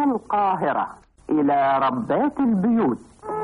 القاهرة إلى ربات البيوت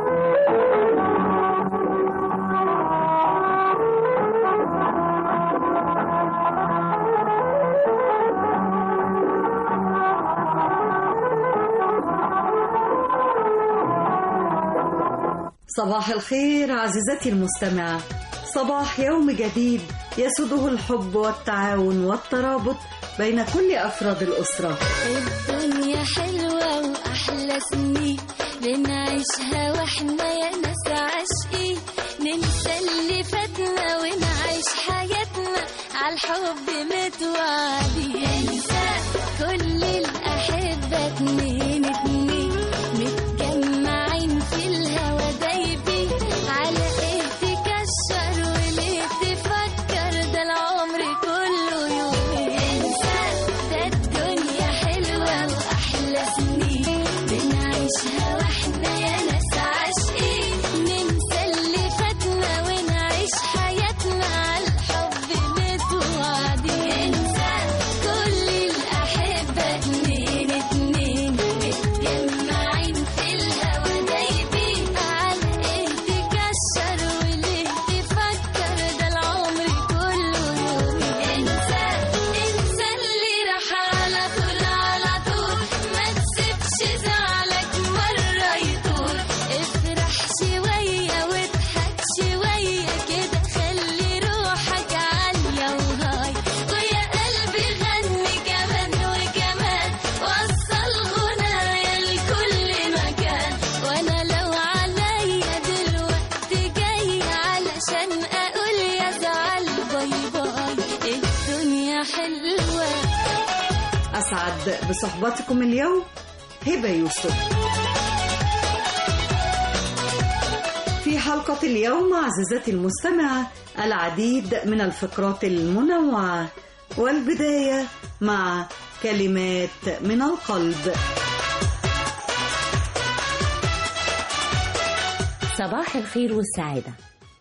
صباح الخير عزيزتي المستمعة صباح يوم جديد يسوده الحب والتعاون والترابط بين كل أفراد الأسرة الدنيا حلوة وأحلى سنين بنعيشها واحنا يا ناس عاشقين ننسى اللي فاتنا ونعيش حياتنا عالحب متوعدين انسى كل الأحبة اتنين اتنين متجمعين في الهوا دايبين على ايه تكشر وليه تفكر ده العمر كله يومين انسى ده الدنيا حلوة وأحلى سنين بنعيشها واحنا يا ناس عاشقين ننسى اللي فاتنا ونعيش حياتنا عالحب متوعدين انسى كل الأحبة اتنين اتنين متجمعين في الهوا دايبين على ايه تكشر وليه تفكر ده العمر كله يومين انسى انسى اللي راح على طول على طول ما تسيبش زعلك مرة يطول افرح شوية واضحك شوية كده خلي روحك عالية وهاي ويا قلبي غني كمان وكمان وصل غنايا لكل مكان وانا لو عليا دلوقتي جاي علشان اقول يا زعل باي باي الدنيا حلوه أسعد بصحبتكم اليوم هبة يوسف في حلقة اليوم عزيزتي المستمعة العديد من الفقرات المنوعة والبداية مع كلمات من القلب صباح الخير والسعادة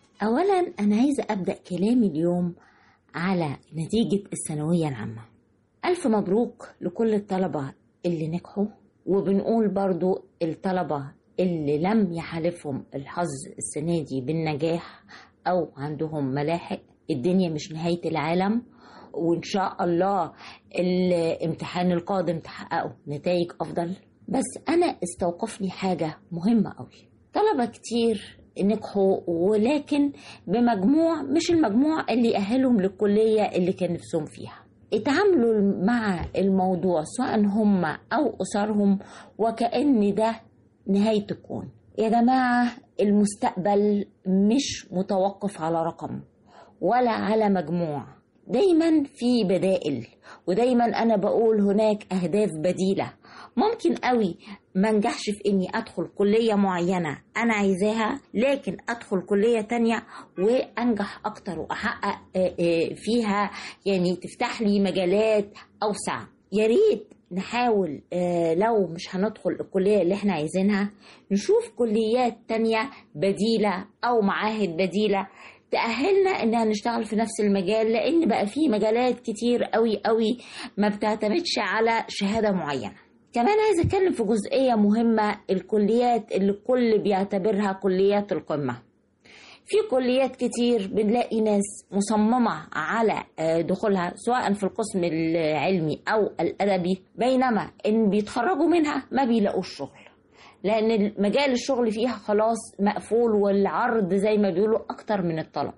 أولا أنا عايزة أبدأ كلامي اليوم على نتيجة الثانوية العامة ألف مبروك لكل الطلبة اللي نجحوا وبنقول برضو الطلبة اللي لم يحالفهم الحظ السنة دي بالنجاح أو عندهم ملاحق الدنيا مش نهاية العالم وإن شاء الله الامتحان القادم تحققوا نتائج أفضل بس أنا استوقفني حاجة مهمة أوي طلبة كتير نجحوا ولكن بمجموع مش المجموع اللي يأهلهم للكلية اللي كان نفسهم فيها اتعاملوا مع الموضوع سواء هم أو أسرهم وكأن ده نهاية الكون يا جماعة المستقبل مش متوقف على رقم ولا على مجموع دايما في بدائل ودايما أنا بقول هناك أهداف بديلة ممكن قوي ما انجحش في اني ادخل كلية معينة انا عايزاها لكن ادخل كلية تانية وانجح اكتر واحقق آه، آه، فيها يعني تفتح لي مجالات اوسع يا ريت نحاول آه، لو مش هندخل الكلية اللي احنا عايزينها نشوف كليات تانية بديلة او معاهد بديلة تأهلنا انها نشتغل في نفس المجال لان بقى في مجالات كتير قوي قوي ما بتعتمدش على شهادة معينة كمان عايزة اتكلم في جزئية مهمة الكليات اللي الكل بيعتبرها كليات القمة في كليات كتير بنلاقي ناس مصممة على آه، دخولها سواء في القسم العلمي أو الأدبي بينما إن بيتخرجوا منها ما بيلاقوش شغل لأن مجال الشغل فيها خلاص مقفول والعرض زي ما بيقولوا أكتر من الطلب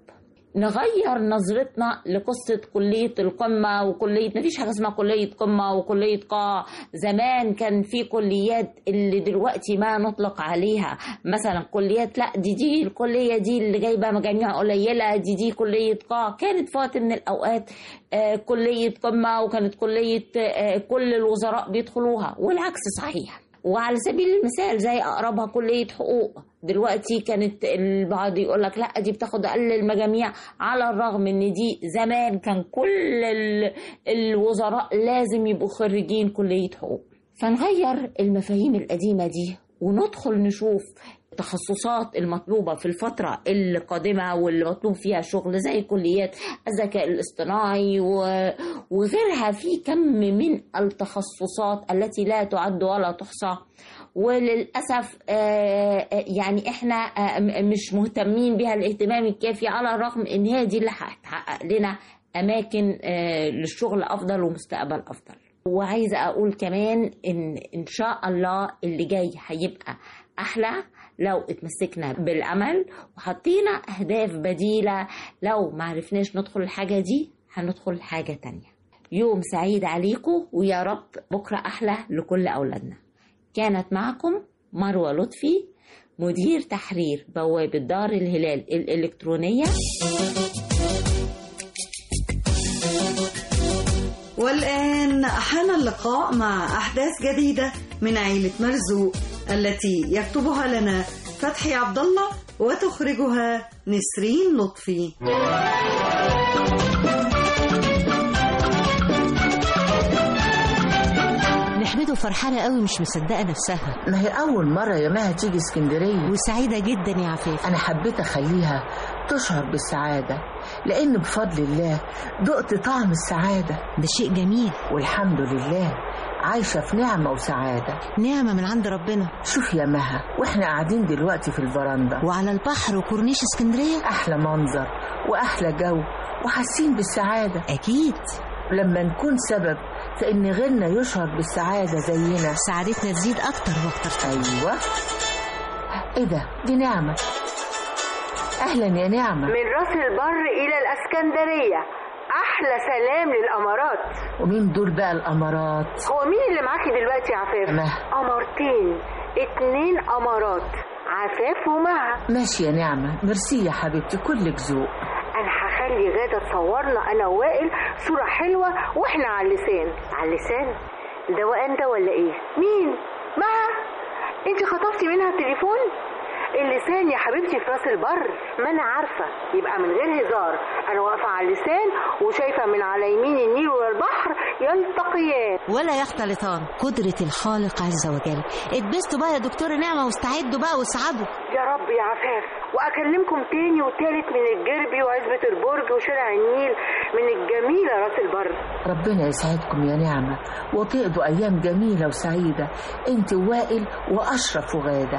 نغير نظرتنا لقصة كلية القمة وكلية مفيش حاجة اسمها كلية قمة وكلية قاع زمان كان في كليات اللي دلوقتي ما نطلق عليها مثلا كليات لا دي دي الكلية دي اللي جايبة مجاميع قليلة دي دي كلية قاع كانت في وقت من الأوقات آه، كلية قمة وكانت كلية آه، كل الوزراء بيدخلوها والعكس صحيح وعلى سبيل المثال زي اقربها كليه حقوق دلوقتي كانت البعض يقول لك لا دي بتاخد اقل المجاميع على الرغم ان دي زمان كان كل ال- الوزراء لازم يبقوا خريجين كليه حقوق فنغير المفاهيم القديمه دي وندخل نشوف التخصصات المطلوبة في الفترة القادمة واللي مطلوب فيها شغل زي كليات الذكاء الاصطناعي و- وغيرها في كم من التخصصات التي لا تعد ولا تحصى وللأسف آه، آه، يعني احنا آه، م- مش مهتمين بها الاهتمام الكافي على الرغم ان هي دي اللي هتحقق لنا أماكن آه، للشغل أفضل ومستقبل أفضل وعايزة أقول كمان إن إن شاء الله اللي جاي هيبقى أحلى لو اتمسكنا بالأمل وحطينا أهداف بديلة لو معرفناش ندخل الحاجة دي هندخل حاجة تانية يوم سعيد عليكم ويا رب بكرة أحلى لكل أولادنا كانت معكم مروة لطفي مدير تحرير بوابة دار الهلال الإلكترونية والآن حان اللقاء مع أحداث جديدة من عيلة مرزوق التي يكتبها لنا فتحي عبد الله وتخرجها نسرين لطفي نحمده فرحانة قوي مش مصدقة نفسها ما هي أول مرة يا مها تيجي اسكندرية وسعيدة جدا يا عفاف أنا حبيت أخليها تشعر بالسعادة لأن بفضل الله دقت طعم السعادة ده شيء جميل والحمد لله عايشة في نعمة وسعادة نعمة من عند ربنا شوف يا مها وإحنا قاعدين دلوقتي في الفرندا وعلى البحر وكورنيش اسكندرية أحلى منظر وأحلى جو وحاسين بالسعادة أكيد لما نكون سبب في إن غيرنا يشعر بالسعادة زينا سعادتنا تزيد أكتر وأكتر أيوة إيه ده دي نعمة أهلا يا نعمة من راس البر إلى الأسكندرية أحلى سلام للأمارات ومين دول بقى الأمارات هو مين اللي معاكي دلوقتي يا عفاف؟ مها. قمرتين اتنين أمارات عفاف ومها ماشي يا نعمة ميرسي يا حبيبتي كلك ذوق أنا هخلي غادة تصورنا أنا ووائل صورة حلوة وإحنا على اللسان على اللسان ده وقان ده ولا إيه؟ مين؟ مها أنت خطفتي منها التليفون؟ اللسان يا حبيبتي في راس البر ما انا عارفه يبقى من غير هزار انا واقفه على اللسان وشايفه من على يمين النيل والبحر يلتقيان ولا يختلطان قدرة الخالق عز وجل اتبسطوا بقى يا دكتورة نعمة واستعدوا بقى واسعدوا يا رب يا عفاف واكلمكم تاني وتالت من الجربي وعزبة البرج وشارع النيل من الجميلة راس البر ربنا يسعدكم يا نعمة وتقضوا أيام جميلة وسعيدة أنت ووائل وأشرف وغادة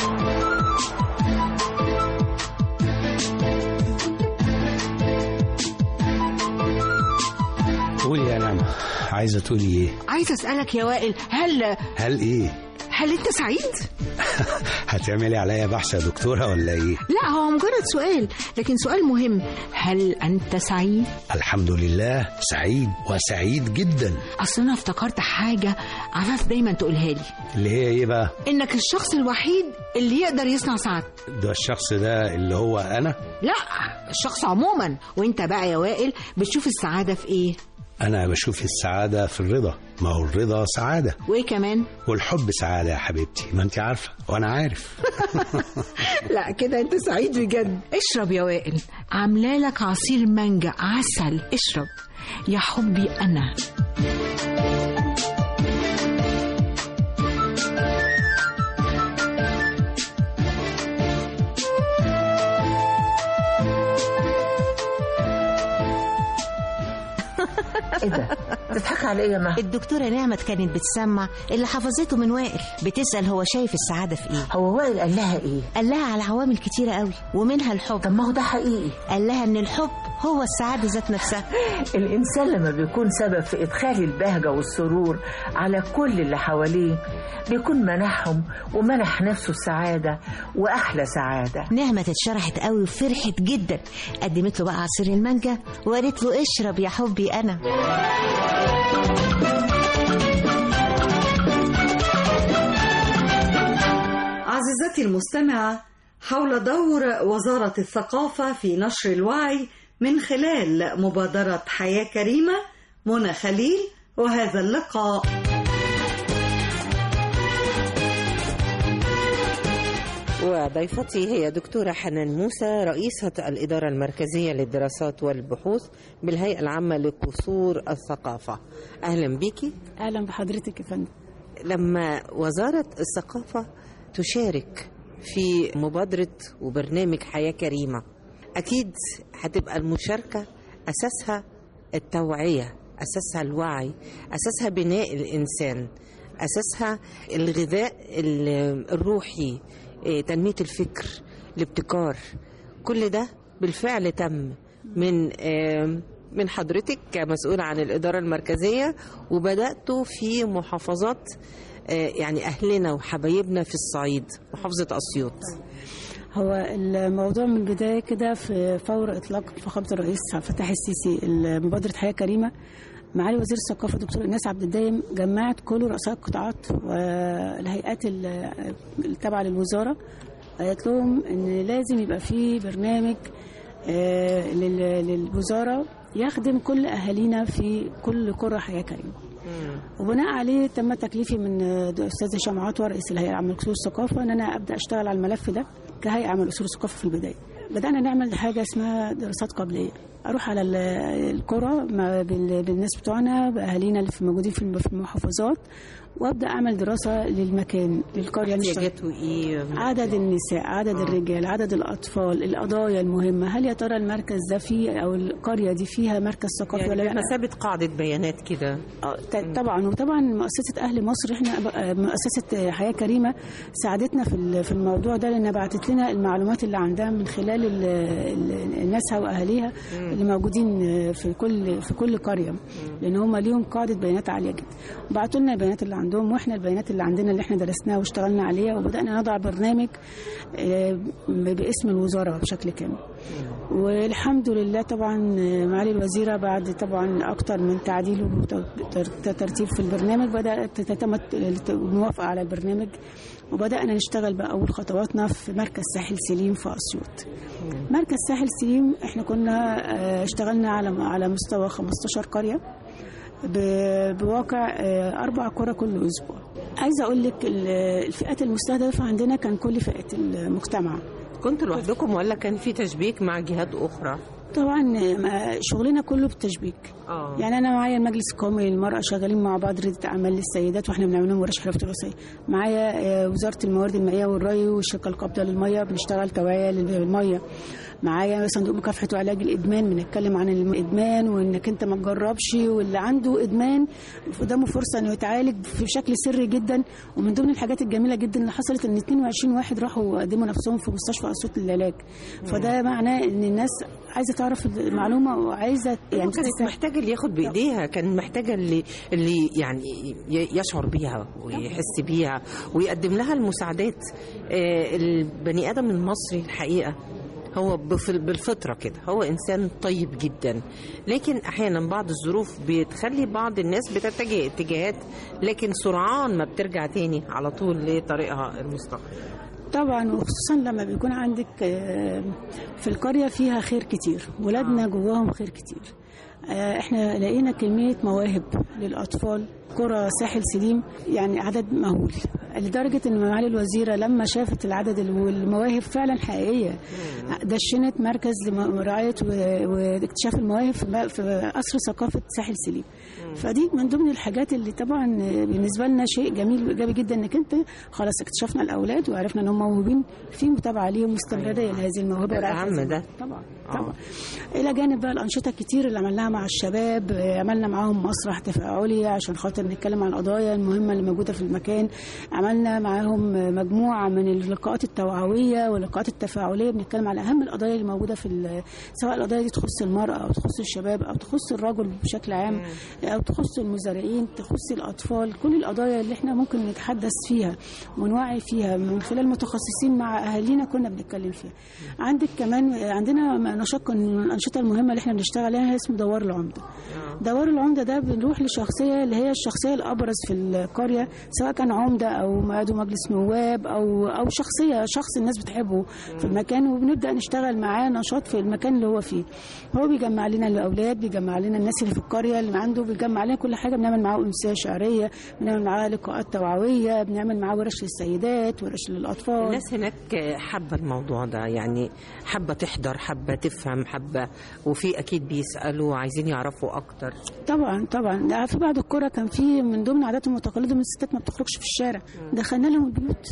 قولي يا نعمة عايزة تقولي ايه؟ عايزه اسالك يا وائل هل هل ايه؟ هل انت سعيد هتعملي عليا بحث يا دكتورة ولا ايه؟ لا هو مجرد سؤال لكن سؤال مهم هل انت سعيد الحمد لله سعيد وسعيد جدا اصل انا افتكرت حاجه عفاف دايما تقولها لي اللي هي ايه بقى؟ انك الشخص الوحيد اللي يقدر يصنع سعادة ده الشخص ده اللي هو انا لا الشخص عموما وانت بقى يا وائل بتشوف السعاده في ايه انا بشوف السعادة في الرضا ما هو الرضا سعادة وايه كمان والحب سعادة يا حبيبتي ما انت عارفة وانا عارف لا كده انت سعيد بجد اشرب يا وائل عامله لك عصير مانجا عسل اشرب يا حبي انا إيه ده تضحك على إيه يا مها الدكتورة نعمة كانت بتسمع اللي حفظته من وائل بتسأل هو شايف السعادة في ايه هو وائل قال لها إيه قال لها على عوامل كتيرة قوي ومنها الحب طب ما هو ده حقيقي قال لها ان الحب هو السعادة ذات نفسها الإنسان لما بيكون سبب في إدخال البهجة والسرور على كل اللي حواليه بيكون منحهم ومنح نفسه السعادة وأحلى سعادة نعمة اتشرحت قوي وفرحت جدا قدمت له بقى عصير المانجا وقالت له اشرب يا حبي انا عزيزتي المستمعة حول دور وزارة الثقافة في نشر الوعي من خلال مبادرة حياة كريمة منى خليل وهذا اللقاء وضيفتي هي دكتورة حنان موسى رئيسة الإدارة المركزية للدراسات والبحوث بالهيئة العامة لقصور الثقافة أهلا بيكي اهلا بحضرتك يا فندم لما وزارة الثقافة تشارك في مبادرة وبرنامج حياة كريمة أكيد هتبقى المشاركة أساسها التوعية أساسها الوعي أساسها بناء الإنسان أساسها الغذاء ال- الروحي إيه، تنمية الفكر الابتكار كل ده بالفعل تم من آم، من حضرتك كمسؤولة عن الإدارة المركزية وبدأتوا في محافظات آه، يعني أهلنا وحبايبنا في الصعيد محافظة أسيوط هو الموضوع من البداية كده في فور إطلاق فخامة الرئيس عبد الفتاح السيسي مبادرة حياة كريمة معالي وزير الثقافة دكتور إناس عبد الدايم جمعت كل رؤساء القطاعات والهيئات ال- التابعة للوزارة قالت لهم إن لازم يبقى في برنامج آه، لل- للوزارة يخدم كل أهالينا في كل قرى حياة كريمة وبناء عليه تم تكليفي من الاستاذ هشام عطوة رئيس الهيئه العامه لاصول الثقافه ان انا ابدا اشتغل على الملف ده كهيئه عامه لاصول الثقافه في البدايه. بدانا نعمل حاجه اسمها دراسات قبليه اروح على ال- القرى مع بال- بالناس بتوعنا باهالينا اللي في موجودين في الم- في المحافظات وابدا اعمل دراسه للمكان للقريه اللي اشتغل- احتياجاته إيه عدد النساء عدد الرجال عدد الأطفال القضايا المهمة هل يا ترى المركز ده فيه أو القرية دي فيها مركز ثقافي يعني ولا لا بمثابة قاعدة بيانات كده آه، ت- طبعا وطبعا مؤسسه اهل مصر احنا بقى- مؤسسه حياه كريمه ساعدتنا في ال- في الموضوع ده لان بعتت لنا المعلومات اللي عندها من خلال ال- ال- ناسها واهاليها اللي موجودين في كل في كل قريه لان هم ليهم قاعده بيانات عاليه جدا بعتوا لنا البيانات اللي عندهم واحنا البيانات اللي عندنا اللي احنا درسناها واشتغلنا عليها وبدانا نضع برنامج آه، باسم الوزاره بشكل كامل والحمد لله طبعا معالي الوزيرة بعد طبعا أكتر من تعديل وترتيب في البرنامج بدأت تتم الموافقة على البرنامج وبدأنا نشتغل بقى أول خطواتنا في مركز ساحل سليم في أسيوط مركز ساحل سليم احنا كنا آه، اشتغلنا على على مستوى 15 قرية ب- بواقع آه، أربع قرى كل أسبوع عايزة أقول لك ال- الفئات المستهدفة عندنا كان كل فئات المجتمع كنتوا لوحدكم ولا كان في تشبيك مع جهات أخرى؟ طبعا ما- شغلنا كله بالتشبيك آه. يعني انا معايا المجلس القومي للمراه شغالين مع بعض رياده اعمال للسيدات واحنا بنعمل لهم ورش حرف دراسيه معايا آه، وزاره الموارد المائيه والري والشركه القابضه للميه بنشتغل توعيه للميه معايا صندوق مكافحه وعلاج الادمان بنتكلم عن الادمان وانك انت ما تجربش واللي عنده ادمان قدامه فرصه انه يتعالج في شكل سري جدا ومن ضمن الحاجات الجميله جدا اللي حصلت ان 22 واحد راحوا قدموا نفسهم في مستشفى اسيوط للعلاج فده معناه ان الناس عايزه تعرف المعلومه وعايزه يعني كانت محتاجة اللي ياخد بإيديها كان محتاجة اللي اللي يعني ي- يشعر بيها ويحس بيها ويقدم لها المساعدات آه، البني آدم المصري الحقيقة هو بف- بالفطرة كده هو إنسان طيب جدا لكن أحيانا بعض الظروف بتخلي بعض الناس بتتجه اتجاهات لكن سرعان ما بترجع تاني على طول لطريقها المستقيم طبعا وخصوصا لما بيكون عندك آه، في القرية فيها خير كتير ولادنا جواهم خير كتير آه، احنا لقينا كمية مواهب للأطفال قرى ساحل سليم يعني عدد مهول لدرجة ان معالي الوزيرة لما شافت العدد والمواهب فعلا حقيقية دشنت مركز لرعاية و- واكتشاف المواهب في في قصر ثقافة ساحل سليم فدي من ضمن الحاجات اللي طبعا بالنسبة لنا شيء جميل وإيجابي جدا انك انت خلاص اكتشفنا الأولاد وعرفنا ان هم موهوبين في متابعة ليهم واستمرارية لهذه الموهبة ده ورعاية الأهم هذه ده. طبعا طبعا الى جانب بقى الانشطه الكتير اللي عملناها مع الشباب آه، عملنا معاهم مسرح تفاعلي عشان خاطر نتكلم عن القضايا المهمه اللي موجوده في المكان عملنا معاهم آه، مجموعه من اللقاءات التوعويه واللقاءات التفاعليه بنتكلم على اهم القضايا اللي موجوده في ال- سواء القضايا دي تخص المراه او تخص الشباب او تخص الرجل بشكل عام او تخص المزارعين تخص الاطفال كل القضايا اللي احنا ممكن نتحدث فيها ونوعي فيها من خلال متخصصين مع اهالينا كنا بنتكلم فيها عندك كمان عندنا نشاط من الانشطه المهمه اللي احنا بنشتغل عليها اسمه دوار العمده دوار العمده ده بنروح لشخصيه اللي هي الشخصيه الابرز في القريه سواء كان عمده او عضو مجلس نواب او او شخصيه شخص الناس بتحبه في المكان وبنبدا نشتغل معاه نشاط في المكان اللي هو فيه هو بيجمع لنا الاولاد بيجمع لنا الناس اللي في القريه اللي عنده بيجمع لنا كل حاجه بنعمل معاه امسيه شعريه بنعمل معاه لقاءات توعويه بنعمل معاه ورش للسيدات ورش للاطفال الناس هناك حابة الموضوع ده يعني حابة تحضر حابة تفهم حابة وفي أكيد بيسألوا عايزين يعرفوا أكتر طبعا طبعا ده في بعض القرى كان في من ضمن عاداتهم وتقاليدهم الستات ما بتخرجش في الشارع دخلنا لهم البيوت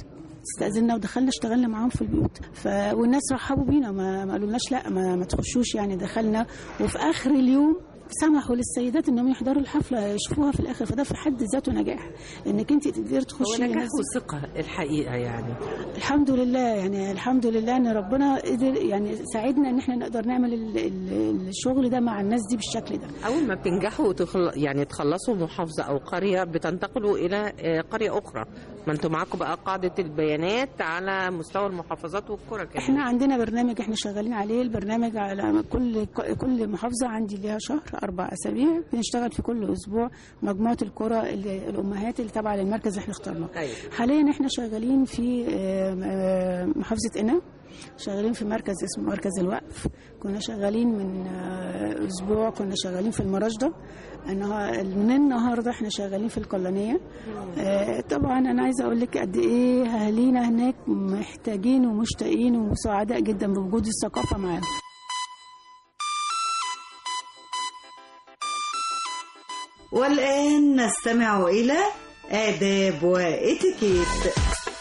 استاذنا ودخلنا اشتغلنا معاهم في البيوت ف... والناس رحبوا بينا ما, ما قالولناش لا ما, ما تخشوش يعني دخلنا وفي اخر اليوم سمحوا للسيدات انهم يحضروا الحفله يشوفوها في الاخر فده في حد ذاته نجاح انك انت تقدري هو تخشي نجاح ناس- وثقة الحقيقة يعني الحمد لله يعني الحمد لله ان ربنا قدر يعني ساعدنا ان احنا نقدر نعمل ال- ال- الشغل ده مع الناس دي بالشكل ده أول ما بتنجحوا وتخل... يعني تخلصوا محافظة أو قرية بتنتقلوا إلى آه، قرية أخرى ما أنتم معاكم بقى قاعدة البيانات على مستوى المحافظات والقرى كمان احنا عندنا برنامج احنا شغالين عليه البرنامج على كل كل محافظه عندي ليها شهر اربع اسابيع بنشتغل في كل اسبوع مجموعه القرى اللي- الامهات اللي تابعه للمركز اللي احنا اخترناه أيوة. حاليا احنا شغالين في آه، آه، محافظه قنا شغالين في مركز اسمه مركز الوقف كنا شغالين من آه، اسبوع كنا شغالين في المراشده النها- من النهارده احنا شغالين في القلانيه آه، طبعا انا عايزه اقول لك قد ايه اهالينا هناك محتاجين ومشتاقين وسعداء جدا بوجود الثقافه معاهم والآن نستمع إلى آداب وإتيكيت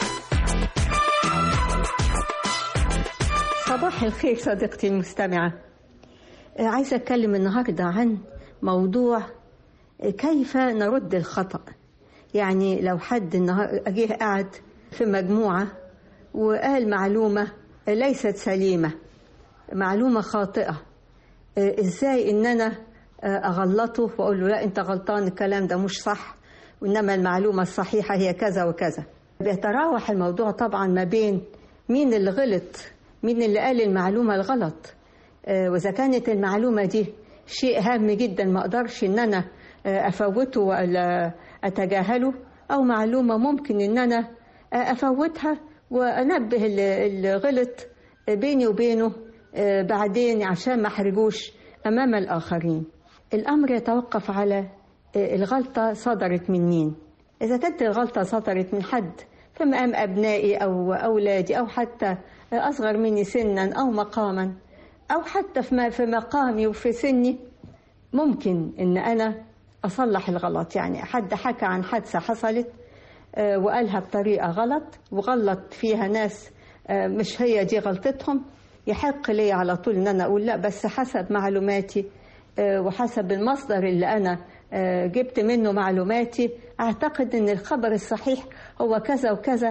صباح الخير صديقتي المستمعة آه، عايزة أتكلم النهاردة عن موضوع آه، كيف نرد الخطأ يعني لو حد النهار أجيه قاعد في مجموعة وقال معلومة ليست سليمة معلومة خاطئة آه، إزاي إن أنا آه، أغلطه وأقول له لا أنت غلطان الكلام ده مش صح وإنما المعلومة الصحيحة هي كذا وكذا بيتراوح الموضوع طبعا ما بين مين اللي غلط مين اللي قال المعلومة الغلط آه، وإذا كانت المعلومة دي شيء هام جدا ما أقدرش إن أنا آه، أفوته ولا أتجاهله أو معلومة ممكن إن أنا آه، أفوتها وأنبه اللي اللي غلط بيني وبينه آه، بعدين عشان ما أحرجوش أمام الآخرين الأمر يتوقف على آه، الغلطة صدرت من مين إذا كانت الغلطة صدرت من حد في مقام أبنائي أو أولادي أو حتى أصغر مني سنا أو مقاما أو حتى في م- في مقامي وفي سني ممكن إن أنا أصلح الغلط يعني حد حكى عن حادثة حصلت آه، وقالها بطريقة غلط وغلط فيها ناس آه، مش هي دي غلطتهم يحق لي على طول إن أنا أقول لا بس حسب معلوماتي آه، وحسب المصدر اللي أنا آه، جبت منه معلوماتي أعتقد إن الخبر الصحيح هو كذا وكذا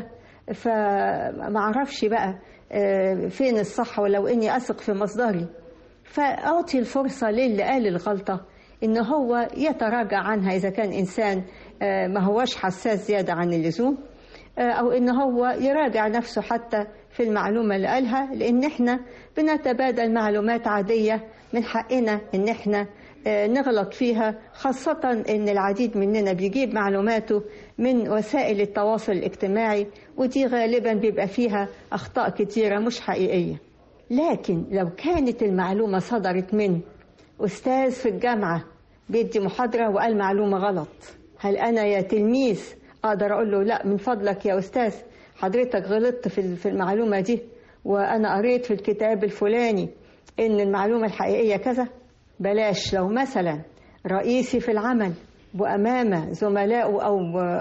فما أعرفش بقى آه، فين الصح ولو إني أثق في مصدري فأعطي الفرصة للي قال الغلطة إن هو يتراجع عنها إذا كان إنسان آه، ما هوش حساس زيادة عن اللزوم آه، أو إن هو يراجع نفسه حتى في المعلومة اللي قالها لأن إحنا بنتبادل معلومات عادية من حقنا إن إحنا آه، نغلط فيها خاصة إن العديد مننا بيجيب معلوماته من وسائل التواصل الاجتماعي ودي غالبا بيبقى فيها أخطاء كتيرة مش حقيقية لكن لو كانت المعلومة صدرت من أستاذ في الجامعة بيدي محاضرة وقال معلومة غلط هل أنا يا تلميذ أقدر أقول له لا من فضلك يا أستاذ حضرتك غلطت في في المعلومة دي وأنا قريت في الكتاب الفلاني إن المعلومة الحقيقية كذا بلاش لو مثلا رئيسي في العمل وأمام زملائه أو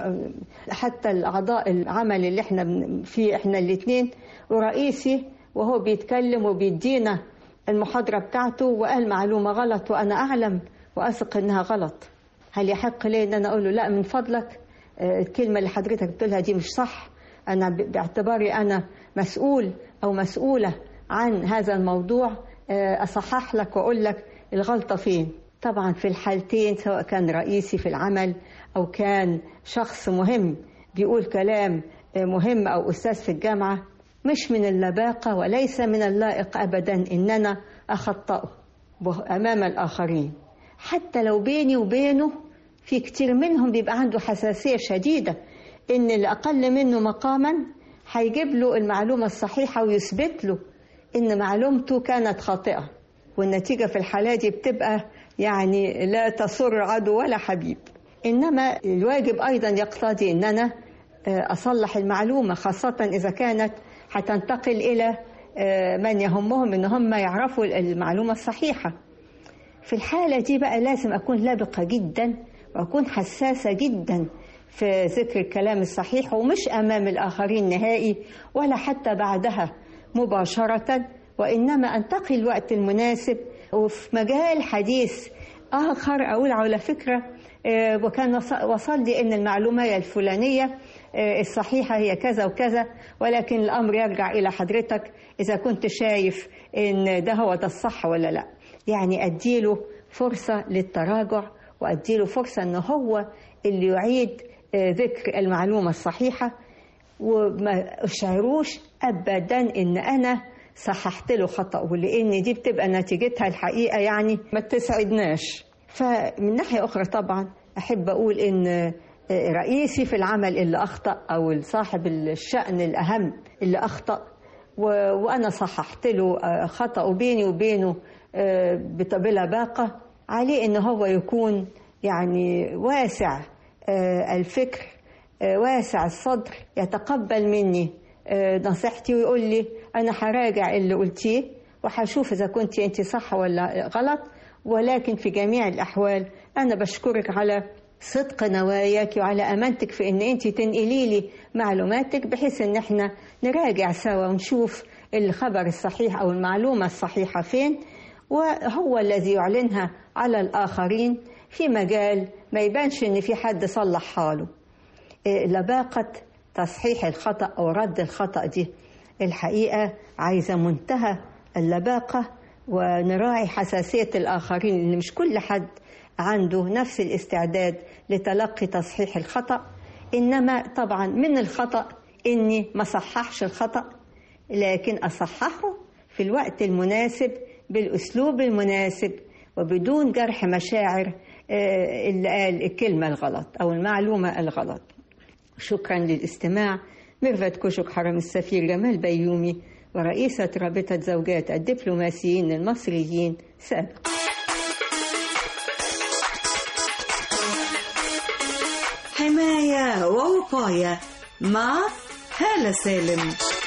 حتى الأعضاء العمل اللي احنا بن- فيه احنا الاتنين ورئيسي وهو بيتكلم وبيدينا المحاضرة بتاعته وقال معلومة غلط وأنا أعلم وأثق إنها غلط هل يحق لي إن أنا أقول له لا من فضلك آه، الكلمة اللي حضرتك بتقولها دي مش صح أنا ب- باعتباري أنا مسؤول أو مسؤولة عن هذا الموضوع آه، أصحح لك وأقول لك الغلطة فين طبعا في الحالتين سواء كان رئيسي في العمل أو كان شخص مهم بيقول كلام آه، مهم أو أستاذ في الجامعة مش من اللباقة وليس من اللائق أبدا إن أنا أخطأه به- أمام الآخرين حتى لو بيني وبينه في كتير منهم بيبقى عنده حساسية شديدة إن اللي أقل منه مقاما هيجيب له المعلومة الصحيحة ويثبت له إن معلومته كانت خاطئة والنتيجة في الحالة دي بتبقى يعني لا تسر عدو ولا حبيب إنما الواجب أيضا يقتضي إن أنا آه، أصلح المعلومة خاصة إذا كانت هتنتقل إلى آه، من يهمهم إن هم يعرفوا المعلومة الصحيحة في الحالة دي بقى لازم أكون لبقة جدا وأكون حساسة جدا في ذكر الكلام الصحيح ومش أمام الآخرين نهائي ولا حتى بعدها مباشرة وإنما أنتقي الوقت المناسب وفي مجال حديث آخر أقول على فكرة آه، وكان وص- وصل لي أن المعلومة الفلانية آه، الصحيحة هي كذا وكذا ولكن الأمر يرجع إلى حضرتك إذا كنت شايف أن ده هو ده الصح ولا لا يعني أديله فرصة للتراجع وأديله فرصة أنه هو اللي يعيد آه، ذكر المعلومة الصحيحة وما أشعروش أبدا إن أنا صححت له خطأه لأن دي بتبقى نتيجتها الحقيقة يعني ما تسعدناش فمن ناحية أخرى طبعا أحب أقول إن رئيسي في العمل اللي أخطأ أو صاحب الشأن الأهم اللي أخطأ و- وأنا صححت له خطأه بيني وبينه بط- بلا باقة عليه إن هو يكون يعني واسع الفكر واسع الصدر يتقبل مني نصيحتي ويقول لي أنا هراجع اللي قلتيه وهشوف إذا كنت أنت صح ولا غلط ولكن في جميع الأحوال أنا بشكرك على صدق نواياك وعلى أمانتك في أن أنت تنقلي لي معلوماتك بحيث أن احنا نراجع سوا ونشوف الخبر الصحيح أو المعلومة الصحيحة فين وهو الذي يعلنها على الآخرين في مجال ما يبانش أن في حد صلح حاله إيه، لباقة تصحيح الخطأ أو رد الخطأ دي الحقيقة عايزة منتهى اللباقة ونراعي حساسية الآخرين اللي مش كل حد عنده نفس الاستعداد لتلقي تصحيح الخطأ إنما طبعا من الخطأ إني ما صححش الخطأ لكن أصححه في الوقت المناسب بالأسلوب المناسب وبدون جرح مشاعر آه، اللي قال الكلمة الغلط أو المعلومة الغلط شكرا للاستماع ميرفت كوشك حرم السفير جمال بيومي ورئيسة رابطة زوجات الدبلوماسيين المصريين سابقا حماية ووقاية مع هالة سالم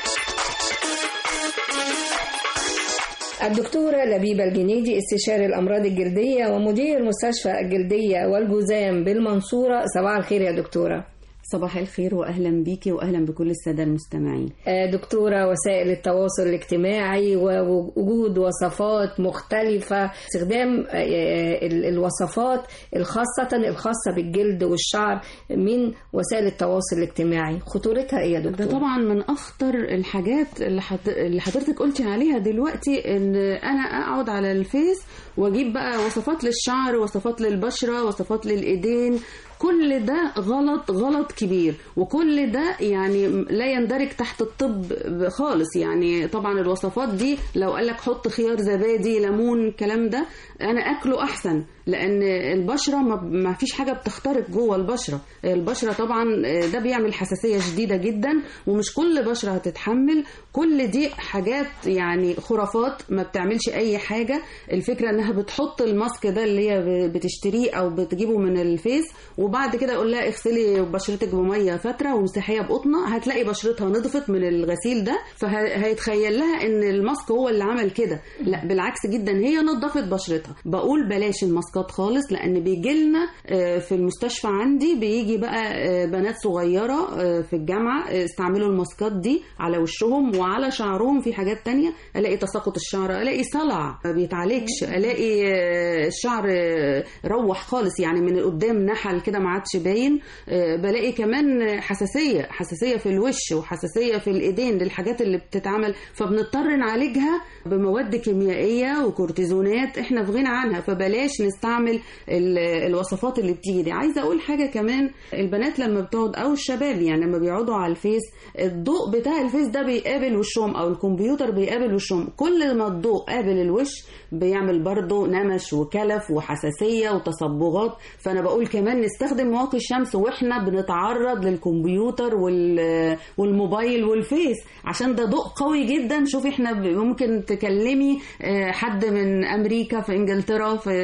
الدكتورة لبيبة الجنيدي استشاري الأمراض الجلدية ومدير مستشفى الجلدية والجذام بالمنصورة صباح الخير يا دكتورة صباح الخير واهلا بيكي واهلا بكل الساده المستمعين آه، دكتورة وسائل التواصل الاجتماعي ووجود وصفات مختلفة استخدام آه، ال- الوصفات الخاصة الخاصة بالجلد والشعر من وسائل التواصل الاجتماعي خطورتها ايه يا ده دكتورة؟ طبعا من اخطر الحاجات اللي, حت... اللي حضرتك قلتي عليها دلوقتي ان انا اقعد على الفيس واجيب بقى وصفات للشعر وصفات للبشره وصفات للايدين كل ده غلط غلط كبير وكل ده يعني لا يندرج تحت الطب خالص يعني طبعا الوصفات دي لو قالك حط خيار زبادي ليمون الكلام ده انا اكله احسن لان البشره ما ما فيش حاجه بتخترق جوه البشره البشره طبعا ده بيعمل حساسيه شديده جدا ومش كل بشره هتتحمل كل دي حاجات يعني خرافات ما بتعملش اي حاجه الفكره انها بتحط الماسك ده اللي هي بتشتريه او بتجيبه من الفيس وبعد كده اقول لها اغسلي بشرتك بميه فتره وامسحيها بقطنه هتلاقي بشرتها نضفت من الغسيل ده فهيتخيل لها ان الماسك هو اللي عمل كده لا بالعكس جدا هي نظفت بشرتها بقول بلاش الماسكات خالص لان بيجي لنا في المستشفى عندي بيجي بقى آه، بنات صغيره آه، في الجامعه آه، استعملوا الماسكات دي على وشهم وعلى شعرهم في حاجات تانية الاقي تساقط الشعر الاقي صلع ما بيتعالجش الاقي آه، الشعر آه، روح خالص يعني من قدام نحل كده ما عادش باين آه، بلاقي كمان حساسيه حساسيه في الوش وحساسيه في الايدين للحاجات اللي بتتعمل فبنضطر نعالجها بمواد كيميائيه وكورتيزونات احنا في غنى عنها فبلاش نستعمل ال- الوصفات اللي بتيجي دي عايزه اقول حاجه كمان البنات لما بتقعد او الشباب يعني لما بيقعدوا على الفيس الضوء بتاع الفيس ده بيقابل وشهم او الكمبيوتر بيقابل وشهم كل ما الضوء قابل الوش بيعمل برضه نمش وكلف وحساسيه وتصبغات فانا بقول كمان نستخدم واقي الشمس واحنا بنتعرض للكمبيوتر وال- والموبايل والفيس عشان ده ضوء قوي جدا شوفي احنا ب- ممكن تكلمي آه، حد من امريكا في انجلترا في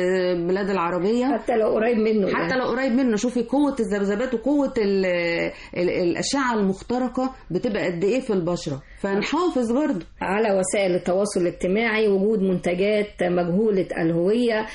البلاد العربيه حتى لو قريب منه حتى يعني. لو قريب منه شوفي قوه الذبذبات وقوه ال ال الاشعه المخترقه بتبقى قد ايه في البشره فنحافظ برضه على وسائل التواصل الاجتماعي وجود منتجات مجهولة الهوية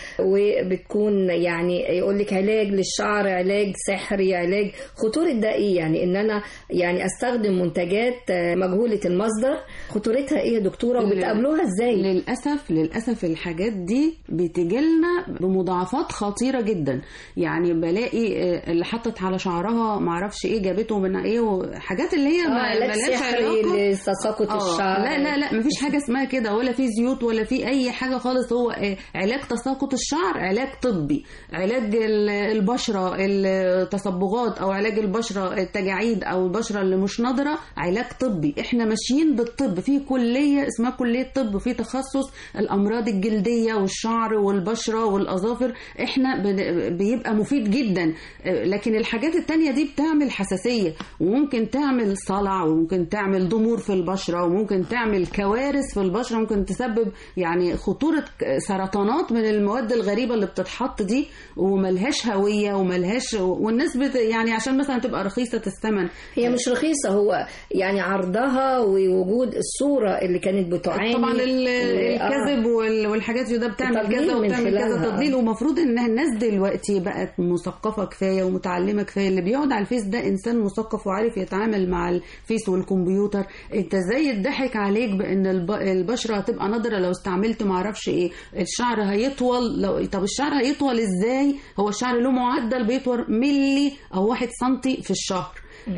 وبتكون يعني يقول لك علاج للشعر علاج سحري علاج خطورة ده ايه يعني ان انا يعني استخدم منتجات مجهولة المصدر خطورتها ايه يا دكتورة وبتقابلوها ازاي للاسف للاسف الحاجات دي بتجيلنا بمضاعفات خطيره جدا يعني بلاقي آه، اللي حطت على شعرها معرفش ايه جابته من ايه وحاجات اللي هي آه، ما- علاج ملهاش سحري علاقة. لتساقط آه، الشعر لا لا لا مفيش حاجه اسمها كده ولا في زيوت ولا في اي حاجه خالص هو آه، علاج تساقط الشعر علاج طبي علاج ال- البشره التصبغات او علاج البشره التجاعيد او البشره اللي مش نضره علاج طبي احنا ماشيين بالطب في كليه اسمها كليه طب في تخصص الامراض الجلديه والشعر والبشره والاظافر احنا بن- بيبقى مفيد جدا آه، لكن الحاجات التانية دي بتعمل حساسيه وممكن تعمل صلع وممكن تعمل ضمور في البشره وممكن تعمل كوارث في البشره ممكن تسبب يعني خطوره ك- سرطانات من المواد الغريبه اللي بتتحط دي وملهاش هويه وملهاش والناس بت يعني عشان مثلا تبقى رخيصه الثمن هي مش رخيصة هو يعني عرضها ووجود الصورة اللي كانت بتعاني طبعا ال- آه. الكذب وال- والحاجات دي ده بتعمل التضليل كذا من وبتعمل كذا خلالها. تضليل ومفروض ان الناس دلوقتي بقت مثقفه كفايه ومتعلمه كفايه اللي بيقعد على الفيس ده انسان مثقف وعارف يتعامل مع الفيس والكمبيوتر انت ازاي يضحك عليك بان الب- البشره هتبقى نضره لو استعملت معرفش ايه الشعر هيطول لو طب الشعر هيطول ازاي هو الشعر له معدل بيطول ملي او واحد سنتي في الشهر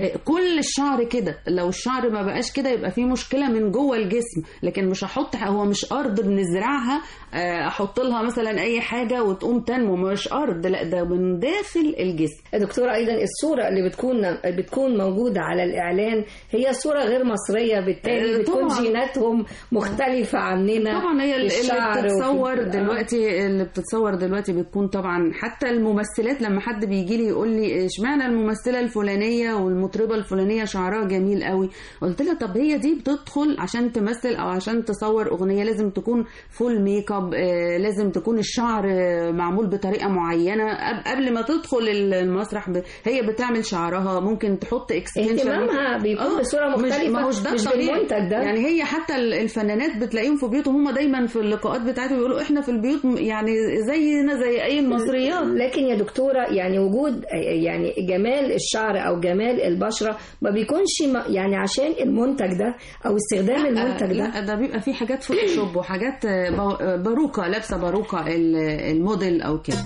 كل الشعر كده لو الشعر ما بقاش كده يبقى فيه مشكله من جوه الجسم لكن مش هحط هو مش ارض بنزرعها آه، احط لها مثلا اي حاجه وتقوم تنمو مش ارض لا ده من داخل الجسم دكتورة أيضا الصورة اللي بتكون بتكون موجودة على الإعلان هي صورة غير مصرية بالتالي آه، بتكون طبعاً. جيناتهم مختلفة عننا طبعا هي اللي الشعر اللي بتتصور وفي- دلوقتي اللي بتتصور دلوقتي بتكون طبعا حتى الممثلات لما حد بيجي لي يقول لي اشمعنى الممثله الفلانيه والمطربه الفلانيه شعرها جميل قوي قلت لها طب هي دي بتدخل عشان تمثل او عشان تصور اغنيه لازم تكون فول ميك اب آه، لازم تكون الشعر آه، معمول بطريقه معينه قب- قبل ما تدخل المسرح ب- هي بتعمل شعرها ممكن تحط اكستنشن اهتمامها بيكون بصورة مختلفة، ما هوش ده مش الطبيعي. بالمنتج ده. يعني هي حتى ال- الفنانات بتلاقيهم في بيوتهم هم دايما في اللقاءات بتاعتهم يقولوا احنا في البيوت م- يعني زينا زي اي المصريات لكن يا دكتورة يعني وجود يعني جمال الشعر أو جمال البشرة ما بيكونش م- يعني عشان المنتج ده أو استخدام المنتج ده لا ده بيبقى فيه حاجات فوتوشوب وحاجات آه، با- آه، باروكه لابسه باروكه ال- الموديل او كده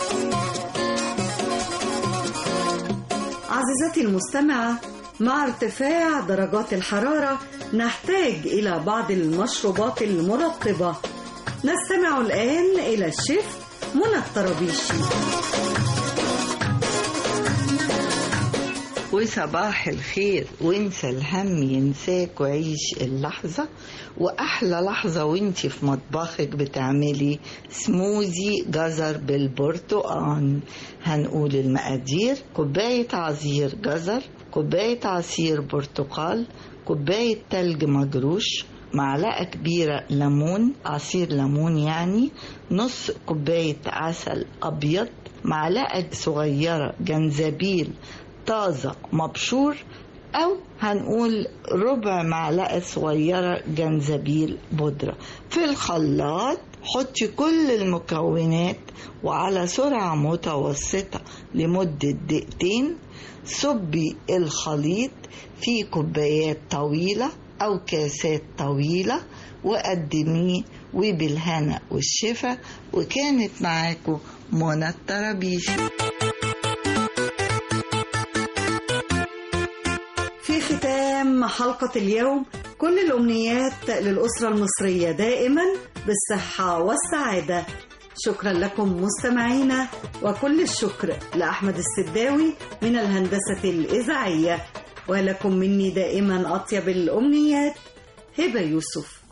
عزيزتي المستمعة مع ارتفاع درجات الحرارة نحتاج إلى بعض المشروبات المرطبة نستمع الآن إلى الشيف منى الطرابيشي وصباح الخير وانسى الهم ينساك وعيش اللحظة وأحلى لحظة وانتي في مطبخك بتعملي سموزي جزر بالبرتقال هنقول المقادير كوباية عصير جزر كوباية عصير برتقال كوباية تلج مجروش معلقة كبيرة ليمون عصير ليمون يعني نص كوباية عسل أبيض معلقة صغيرة جنزبيل طازة مبشور أو هنقول ربع معلقة صغيرة جنزبيل بودرة في الخلاط حطي كل المكونات وعلى سرعة متوسطة لمدة دقيقتين صبي الخليط في كوبايات طويلة أو كاسات طويلة وقدميه وبالهنا والشفا وكانت معاكم منى الطرابيش في ختام حلقة اليوم كل الأمنيات للأسرة المصرية دائما بالصحة والسعادة شكرا لكم مستمعينا وكل الشكر لأحمد السداوي من الهندسة الإذاعية ولكم مني دائما أطيب الأمنيات هبة يوسف